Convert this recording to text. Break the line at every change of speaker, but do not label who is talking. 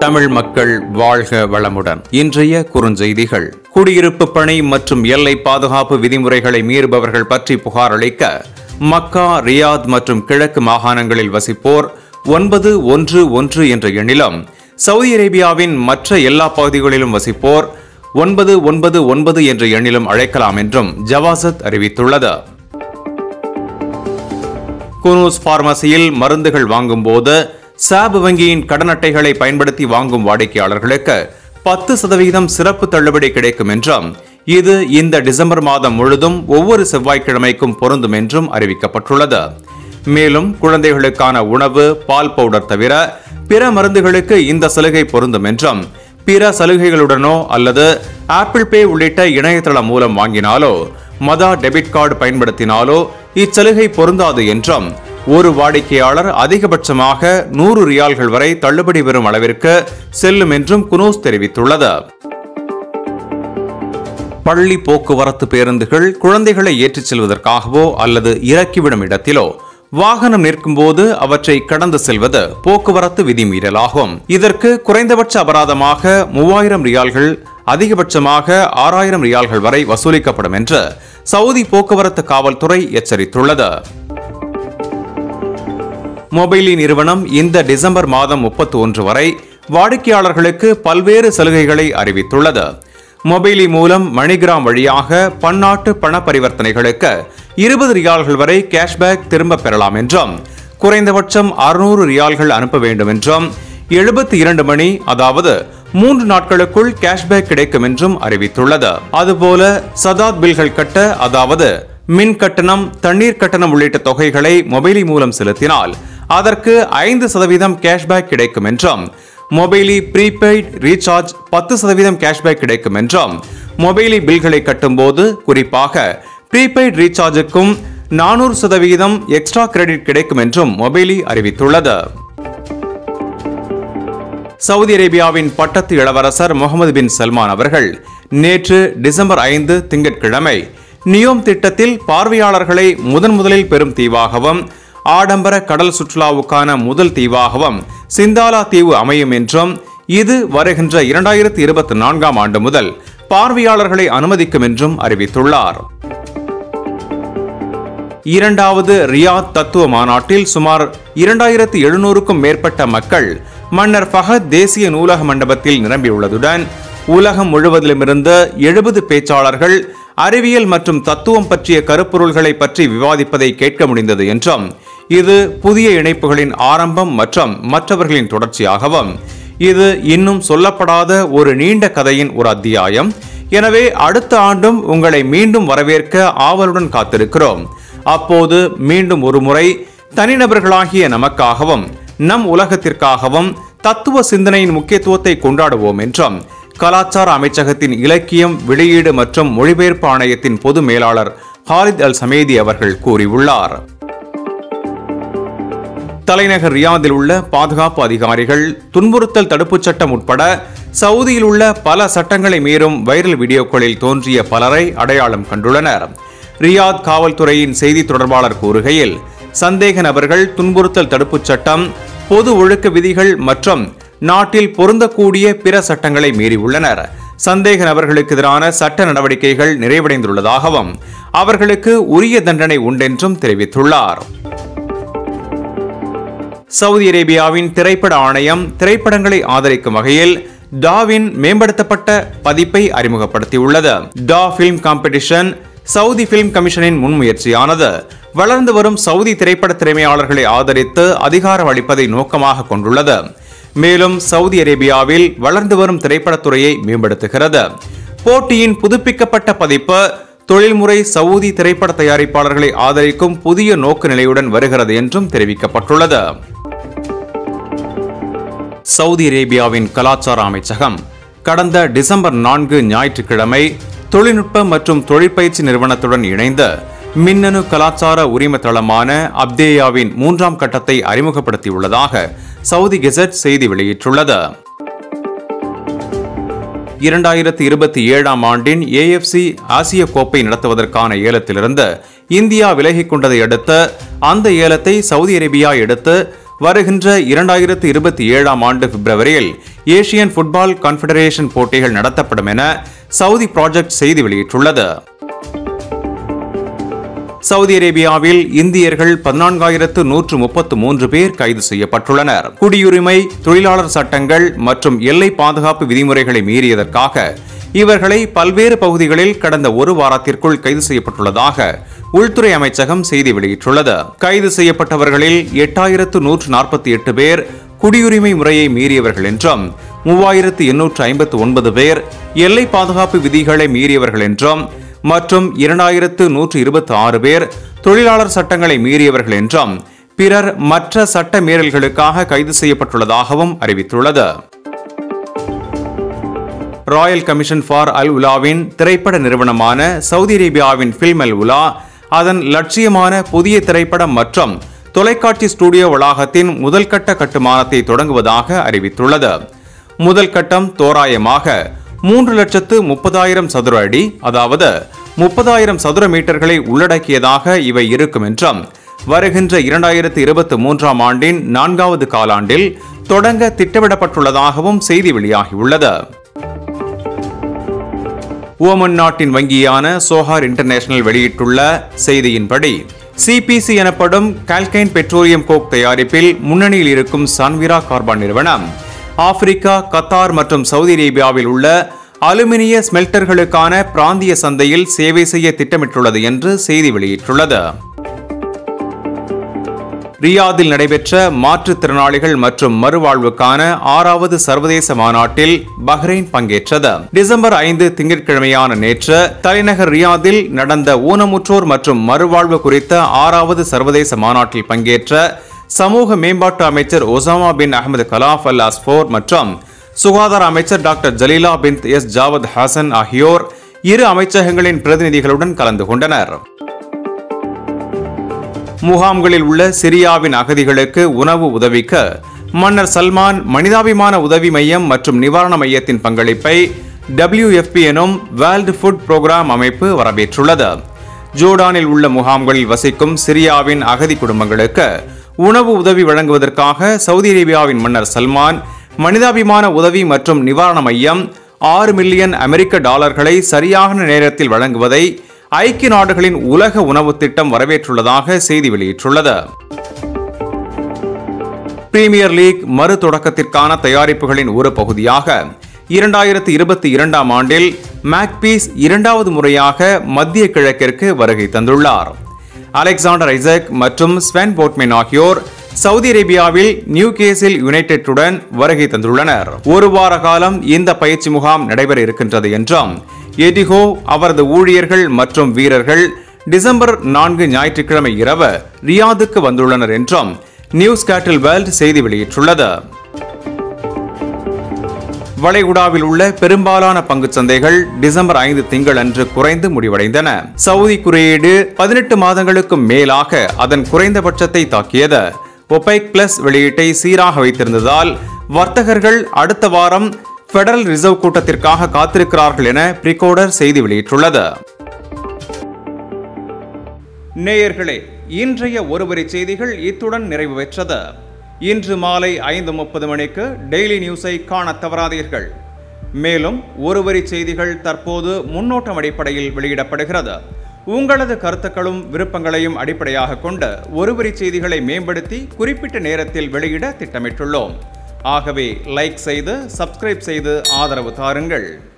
தமிழ் மக்கள் வாழ்க வளமுடன் இன்றைய குறுஞ்செய்திகள் குடியிருப்பு பணி மற்றும் எல்லை பாதுகாப்பு விதிமுறைகளை மீறுபவர்கள் பற்றி புகார் அளிக்க மக்கா ரியாத் மற்றும் கிழக்கு மாகாணங்களில் வசிப்போர் ஒன்பது ஒன்று ஒன்று என்ற எண்ணிலும் சவுதி அரேபியாவின் மற்ற எல்லா பகுதிகளிலும் வசிப்போர் ஒன்பது ஒன்பது ஒன்பது என்ற எண்ணிலும் அழைக்கலாம் என்றும் ஜவாசத் அறிவித்துள்ளது குனூஸ் பார்மசியில் மருந்துகள் வாங்கும்போது சாப் வங்கியின் கடன் அட்டைகளை பயன்படுத்தி வாங்கும் வாடிக்கையாளர்களுக்கு பத்து சதவீதம் சிறப்பு தள்ளுபடி கிடைக்கும் என்றும் இது இந்த டிசம்பர் மாதம் முழுதும் ஒவ்வொரு செவ்வாய்க்கிழமைக்கும் பொருந்தும் என்றும் அறிவிக்கப்பட்டுள்ளது மேலும் குழந்தைகளுக்கான உணவு பால் பவுடர் தவிர பிற மருந்துகளுக்கு இந்த சலுகை பொருந்தும் என்றும் பிற சலுகைகளுடனோ அல்லது ஆப்பிள் பே உள்ளிட்ட இணையதளம் மூலம் வாங்கினாலோ மதா டெபிட் கார்டு பயன்படுத்தினாலோ இச்சலுகை பொருந்தாது என்றும் ஒரு வாடிக்கையாளர் அதிகபட்சமாக நூறு ரியால்கள் வரை தள்ளுபடி பெறும் அளவிற்கு செல்லும் என்றும் குனூஸ் தெரிவித்துள்ளது பள்ளி போக்குவரத்து பேருந்துகள் குழந்தைகளை ஏற்றிச் செல்வதற்காகவோ அல்லது இறக்கிவிடும் இடத்திலோ வாகனம் நிற்கும்போது அவற்றை கடந்து செல்வது போக்குவரத்து விதிமீறலாகும் இதற்கு குறைந்தபட்ச அபராதமாக மூவாயிரம் ரியால்கள் அதிகபட்சமாக ஆறாயிரம் ரியால்கள் வரை வசூலிக்கப்படும் என்று சவுதி போக்குவரத்து காவல்துறை எச்சரித்துள்ளது மொபைலி நிறுவனம் இந்த டிசம்பர் மாதம் முப்பத்தி ஒன்று வரை வாடிக்கையாளர்களுக்கு பல்வேறு சலுகைகளை அறிவித்துள்ளது மொபைலி மூலம் மணிகிராம் வழியாக பன்னாட்டு பண பரிவர்த்தனைகளுக்கு இருபது ரியால்கள் வரை கேஷ்பேக் திரும்ப பெறலாம் என்றும் குறைந்தபட்சம் அறுநூறு ரியால்கள் அனுப்ப வேண்டும் என்றும் எழுபத்தி இரண்டு மணி அதாவது மூன்று நாட்களுக்குள் கேஷ்பேக் கிடைக்கும் என்றும் அறிவித்துள்ளது அதுபோல சதாத் பில்கள் கட்ட அதாவது மின் கட்டணம் தண்ணீர் கட்டணம் உள்ளிட்ட தொகைகளை மொபைலி மூலம் செலுத்தினால் அதற்கு ஐந்து சதவீதம் கேஷ்பேக் கிடைக்கும் என்றும் மொபைலி ப்ரீபெய்ட் ரீசார்ஜ் பத்து சதவீதம் கேஷ்பேக் கிடைக்கும் என்றும் மொபைலி பில்களை கட்டும்போது குறிப்பாக ப்ரீபெய்ட் ரீசார்ஜுக்கும் நானூறு சதவீதம் எக்ஸ்ட்ரா கிரெடிட் கிடைக்கும் என்றும் மொபைலி அறிவித்துள்ளது சவுதி அரேபியாவின் பட்டத்து இளவரசர் முகமது பின் சல்மான் அவர்கள் நேற்று டிசம்பர் ஐந்து திங்கட்கிழமை நியோம் திட்டத்தில் பார்வையாளர்களை முதன் முதலில் பெறும் தீவாகவும் ஆடம்பர கடல் சுற்றுலாவுக்கான முதல் தீவாகவும் சிந்தாலா தீவு அமையும் என்றும் இது வருகின்ற இரண்டாயிரத்தி இருபத்தி நான்காம் ஆண்டு முதல் பார்வையாளர்களை அனுமதிக்கும் என்றும் அறிவித்துள்ளார் இரண்டாவது ரியாத் தத்துவ மாநாட்டில் சுமார் இரண்டாயிரத்து எழுநூறுக்கும் மேற்பட்ட மக்கள் மன்னர் ஃபஹத் தேசிய நூலக மண்டபத்தில் நிரம்பியுள்ளதுடன் உலகம் முழுவதிலுமிருந்து எழுபது பேச்சாளர்கள் அறிவியல் மற்றும் தத்துவம் பற்றிய கருப்பொருள்களை பற்றி விவாதிப்பதை கேட்க முடிந்தது என்றும் இது புதிய இணைப்புகளின் ஆரம்பம் மற்றும் மற்றவர்களின் தொடர்ச்சியாகவும் இது இன்னும் சொல்லப்படாத ஒரு நீண்ட கதையின் ஒரு அத்தியாயம் எனவே அடுத்த ஆண்டும் உங்களை மீண்டும் வரவேற்க ஆவலுடன் காத்திருக்கிறோம் அப்போது மீண்டும் ஒரு முறை தனிநபர்களாகிய நமக்காகவும் நம் உலகத்திற்காகவும் தத்துவ சிந்தனையின் முக்கியத்துவத்தை கொண்டாடுவோம் என்றும் கலாச்சார அமைச்சகத்தின் இலக்கியம் வெளியீடு மற்றும் மொழிபெயர்ப்பு ஆணையத்தின் பொது மேலாளர் ஹாலித் அல் சமேதி அவர்கள் கூறியுள்ளார் தலைநகர் ரியாதில் உள்ள பாதுகாப்பு அதிகாரிகள் துன்புறுத்தல் தடுப்புச் சட்டம் உட்பட சவுதியில் உள்ள பல சட்டங்களை மீறும் வைரல் வீடியோக்களில் தோன்றிய பலரை அடையாளம் கண்டுள்ளனர் ரியாத் காவல்துறையின் செய்தி தொடர்பாளர் கூறுகையில் சந்தேக நபர்கள் துன்புறுத்தல் தடுப்புச் சட்டம் பொது ஒழுக்க விதிகள் மற்றும் நாட்டில் பொருந்தக்கூடிய பிற சட்டங்களை மீறியுள்ளனர் சந்தேக நபர்களுக்கு எதிரான சட்ட நடவடிக்கைகள் நிறைவடைந்துள்ளதாகவும் அவர்களுக்கு உரிய தண்டனை உண்டென்றும் தெரிவித்துள்ளார் சவுதி அரேபியாவின் திரைப்பட ஆணையம் திரைப்படங்களை ஆதரிக்கும் வகையில் டாவின் மேம்படுத்தப்பட்ட பதிப்பை அறிமுகப்படுத்தியுள்ளது டா பிலிம் காம்படிஷன் சவுதி பிலிம் கமிஷனின் முன்முயற்சியானது வளர்ந்து வரும் சவுதி திரைப்பட திறமையாளர்களை ஆதரித்து அதிகாரம் அளிப்பதை நோக்கமாக கொண்டுள்ளது மேலும் சவுதி அரேபியாவில் வளர்ந்து வரும் திரைப்படத்துறையை மேம்படுத்துகிறது போட்டியின் புதுப்பிக்கப்பட்ட பதிப்பு தொழில்முறை சவுதி திரைப்பட தயாரிப்பாளர்களை ஆதரிக்கும் புதிய நோக்கு நிலையுடன் வருகிறது என்றும் தெரிவிக்கப்பட்டுள்ளது சவுதி அரேபியாவின் கலாச்சார அமைச்சகம் கடந்த டிசம்பர் நான்கு ஞாயிற்றுக்கிழமை தொழில்நுட்ப மற்றும் தொழிற்பயிற்சி நிறுவனத்துடன் இணைந்து மின்னணு கலாச்சார உரிம தளமான அப்தேயாவின் மூன்றாம் கட்டத்தை அறிமுகப்படுத்தியுள்ளதாக சவுதி கெசட் செய்தி வெளியிட்டுள்ளது இரண்டாயிரத்தி இருபத்தி ஏழாம் ஆண்டின் ஏஎஃப்சி ஆசிய கோப்பை நடத்துவதற்கான ஏலத்திலிருந்து இந்தியா விலகிக் கொண்டதை அடுத்து அந்த ஏலத்தை சவுதி அரேபியா எடுத்து வருகின்ற இரண்டாயிரத்து இருபத்தி ஏழாம் ஆண்டு பிப்ரவரியில் ஏசியன் ஃபுட்பால் கான்ஃபெடரேஷன் போட்டிகள் நடத்தப்படும் என சவுதி ப்ராஜெக்ட் செய்தி வெளியிட்டுள்ளது சவுதி அரேபியாவில் இந்தியர்கள் பதினான்காயிரத்து நூற்று முப்பத்து மூன்று பேர் கைது செய்யப்பட்டுள்ளனர் குடியுரிமை தொழிலாளர் சட்டங்கள் மற்றும் எல்லை பாதுகாப்பு விதிமுறைகளை மீறியதற்காக இவர்களை பல்வேறு பகுதிகளில் கடந்த ஒரு வாரத்திற்குள் கைது செய்யப்பட்டுள்ளதாக உள்துறை அமைச்சகம் செய்தி வெளியிட்டுள்ளது கைது செய்யப்பட்டவர்களில் எட்டாயிரத்து நூற்று நாற்பத்தி எட்டு பேர் குடியுரிமை முறையை மீறியவர்கள் என்றும் மூவாயிரத்து எண்ணூற்று ஐம்பத்து ஒன்பது பேர் எல்லை பாதுகாப்பு விதிகளை மீறியவர்கள் என்றும் மற்றும் இரண்டாயிரத்து நூற்று இருபத்தி ஆறு பேர் தொழிலாளர் சட்டங்களை மீறியவர்கள் என்றும் பிறர் மற்ற சட்ட மீறல்களுக்காக கைது செய்யப்பட்டுள்ளதாகவும் அறிவித்துள்ளது ராயல் கமிஷன் ஃபார் அல் உலாவின் திரைப்பட நிறுவனமான சவுதி அரேபியாவின் ஃபில்ம் அல் உலா அதன் லட்சியமான புதிய திரைப்படம் மற்றும் தொலைக்காட்சி ஸ்டுடியோ வளாகத்தின் முதல் கட்ட கட்டுமானத்தை தொடங்குவதாக அறிவித்துள்ளது முதல் கட்டம் தோராயமாக மூன்று லட்சத்து முப்பதாயிரம் சதுர அடி அதாவது முப்பதாயிரம் சதுர மீட்டர்களை உள்ளடக்கியதாக இவை இருக்கும் என்றும் வருகின்ற இரண்டாயிரத்து இருபத்தி மூன்றாம் ஆண்டின் நான்காவது காலாண்டில் தொடங்க திட்டமிடப்பட்டுள்ளதாகவும் செய்தி வெளியாகியுள்ளது ஓமன் நாட்டின் வங்கியான சோஹார் இன்டர்நேஷனல் வெளியிட்டுள்ள செய்தியின்படி சிபிசி எனப்படும் கால்கைன் பெட்ரோலியம் கோக் தயாரிப்பில் முன்னணியில் இருக்கும் சன்விரா கார்பான் நிறுவனம் ஆப்பிரிக்கா கத்தார் மற்றும் சவுதி அரேபியாவில் உள்ள அலுமினிய ஸ்மெல்டர்களுக்கான பிராந்திய சந்தையில் சேவை செய்ய திட்டமிட்டுள்ளது என்று செய்தி வெளியிட்டுள்ளது ரியாதில் நடைபெற்ற மாற்றுத்திறனாளிகள் மற்றும் மறுவாழ்வுக்கான ஆறாவது சர்வதேச மாநாட்டில் பஹ்ரைன் பங்கேற்றது டிசம்பர் ஐந்து திங்கட்கிழமையான நேற்று தலைநகர் ரியாதில் நடந்த ஊனமுற்றோர் மற்றும் மறுவாழ்வு குறித்த ஆறாவது சர்வதேச மாநாட்டில் பங்கேற்ற சமூக மேம்பாட்டு அமைச்சர் ஒசாமா பின் அகமது கலாஃப் அல் அஸ்போர் மற்றும் சுகாதார அமைச்சர் டாக்டர் ஜலீலா பின் எஸ் ஜாவத் ஹசன் ஆகியோர் இரு அமைச்சகங்களின் பிரதிநிதிகளுடன் கலந்து கொண்டனர் முகாம்களில் உள்ள சிரியாவின் அகதிகளுக்கு உணவு உதவிக்க மன்னர் சல்மான் மனிதாபிமான உதவி மையம் மற்றும் நிவாரண மையத்தின் பங்களிப்பை WFP எனும் வேர்ல்டு ஃபுட் புரோகிராம் அமைப்பு வரவேற்றுள்ளது ஜோர்டானில் உள்ள முகாம்களில் வசிக்கும் சிரியாவின் அகதி குடும்பங்களுக்கு உணவு உதவி வழங்குவதற்காக சவுதி அரேபியாவின் மன்னர் சல்மான் மனிதாபிமான உதவி மற்றும் நிவாரண மையம் ஆறு மில்லியன் அமெரிக்க டாலர்களை சரியான நேரத்தில் வழங்குவதை ஐக்கிய நாடுகளின் உலக உணவு திட்டம் வரவேற்றுள்ளதாக செய்தி வெளியிட்டுள்ளது பிரீமியர் லீக் மறு தொடக்கத்திற்கான தயாரிப்புகளின் ஒரு பகுதியாக இரண்டாயிரத்தி இருபத்தி இரண்டாம் ஆண்டில் மேக்பீஸ் இரண்டாவது முறையாக மத்திய கிழக்கிற்கு வருகை தந்துள்ளார் அலெக்சாண்டர் ஐசக் மற்றும் ஸ்வென் போட்மென் ஆகியோர் சவுதி அரேபியாவில் நியூ கேசில் யுனைடெட்டுடன் வருகை தந்துள்ளனர் ஒரு வார காலம் இந்த பயிற்சி முகாம் நடைபெற இருக்கின்றது என்றும் எடிகோ அவரது ஊழியர்கள் மற்றும் வீரர்கள் டிசம்பர் நான்கு ஞாயிற்றுக்கிழமை இரவு ரியாதுக்கு வந்துள்ளனர் என்றும் நியூஸ் கேட்டில் வேர்ல்ட் செய்தி வெளியிட்டுள்ளது வளைகுடாவில் உள்ள பெரும்பாலான பங்குச் சந்தைகள் டிசம்பர் ஐந்து திங்கள் அன்று குறைந்து முடிவடைந்தன சவுதி குறியீடு பதினெட்டு மாதங்களுக்கு மேலாக அதன் குறைந்தபட்சத்தை தாக்கியது ஒபைக் பிளஸ் வெளியீட்டை சீராக வைத்திருந்ததால் வர்த்தகர்கள் அடுத்த வாரம் பெடரல் ரிசர்வ் கூட்டத்திற்காக காத்திருக்கிறார்கள் என பிரிகோடர் செய்தி வெளியிட்டுள்ளது நேயர்களே இன்றைய ஒருவரி செய்திகள் இத்துடன் நிறைவு பெற்றது இன்று மாலை ஐந்து முப்பது மணிக்கு டெய்லி நியூஸை காண தவறாதீர்கள் மேலும் ஒருவரி செய்திகள் தற்போது முன்னோட்டம் அடிப்படையில் வெளியிடப்படுகிறது உங்களது கருத்துக்களும் விருப்பங்களையும் அடிப்படையாக கொண்டு ஒருவரி செய்திகளை மேம்படுத்தி குறிப்பிட்ட நேரத்தில் வெளியிட திட்டமிட்டுள்ளோம் ஆகவே லைக் செய்து சப்ஸ்கிரைப் செய்து ஆதரவு தாருங்கள்